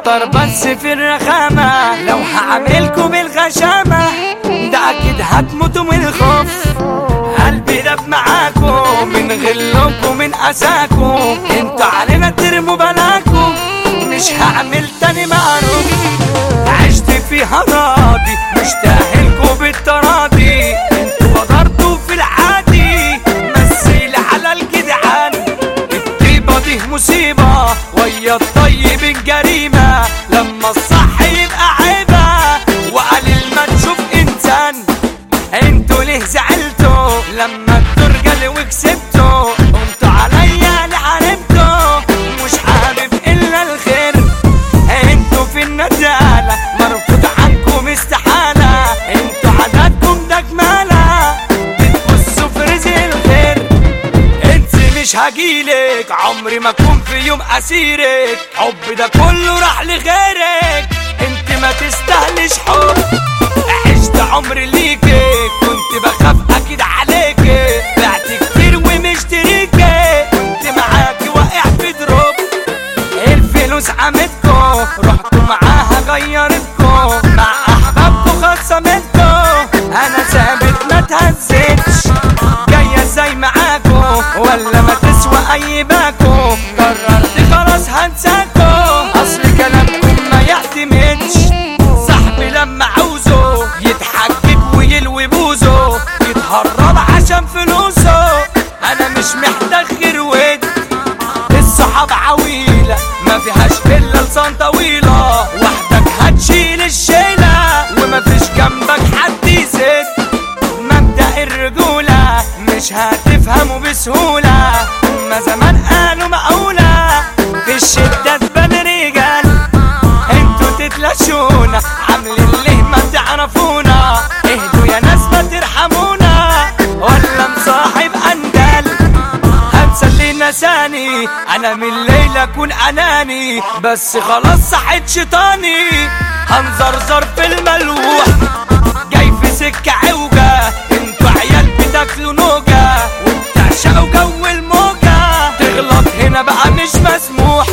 كتر بس في الرخامة لو هعملكوا بالغشامة ده اكيد هتموتوا من الخوف قلبي داب معاكم من غلكم من اساكم انتوا علينا ترموا بلاكم مش هعمل تاني معروف عشت فيها راضي مشتاقلكوا بالتراضي انتوا غدرتوا في العادي مثل على الجدعان الطيبة دي مصيبة ويا الطيب الجريمة لما الصح يبقى عيبة وقليل ما تشوف انسان انتوا ليه زعلتوا لما الدرجة وكسبتوا قمتوا عليا لعنتوا مش حابب الا الخير انتوا في الندالة مرفوض عنكم استحالة انتوا عددكم ده جمالة بتبصوا في رزق الخير انت مش هجيلك عمري ما اكون في يوم اسيرك حب ده كله راح لغيرك انت ما تستاهلش حب عشت عمري ليكي كنت بخاف اكيد عليكي بعت كتير ومشتريكي كنت معاكي واقع في دروب الفلوس عمتكو رحتوا معاها غيرتكو مع احبابكو خصمتكو انا ثابت ما تهزتش جاية زي معاكو ولا ما تسوى اي باكو قررت خلاص هنساكو اصل كلامكم ما يعتمدش صاحبي لما عاوزه يتحجج ويلوي بوزه يتهرب عشان فلوسه انا مش محتاج غير ود الصحاب عويلة ما فيهاش الا لسان طويلة وحدك هتشيل الشيلة وما فيش جنبك حد يزيد مبدأ الرجولة مش هتفهمه بسهولة ما زمان قالوا مقولة في الشدة تبان رجال انتوا تتلاشونا عاملين ليه ما تعرفونا اهدوا يا ناس ما ترحمونا ولا مصاحب اندال هنسى اللي نساني انا من الليلة اكون اناني بس خلاص صحيت شيطاني هنزرزر في الملوح جاي في سكة عوجة انتوا عيال بتاكلوا نوجة وبتعشقوا جو الموجة تغلط هنا بقى مش مسموح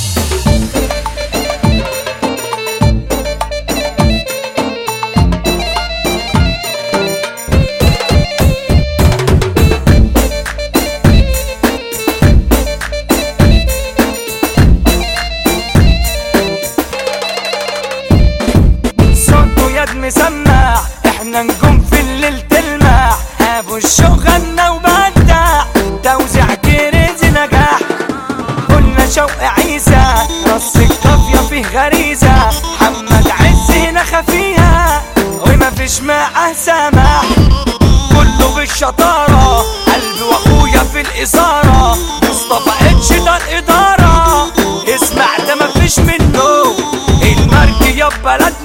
صوته يد مسمع احنا نجوم في الليل تلمع ابو الشغلنا وبدع توزيع كريز نجاح قلنا شوق عيسى رص القافية فيه غريزة محمد عز هنا خفيها وما فيش معاه سماح كله بالشطارة قلبي واخويا في الإثارة مصطفى اتش ده الإدارة اسمع ده مفيش منه المركي يا بلد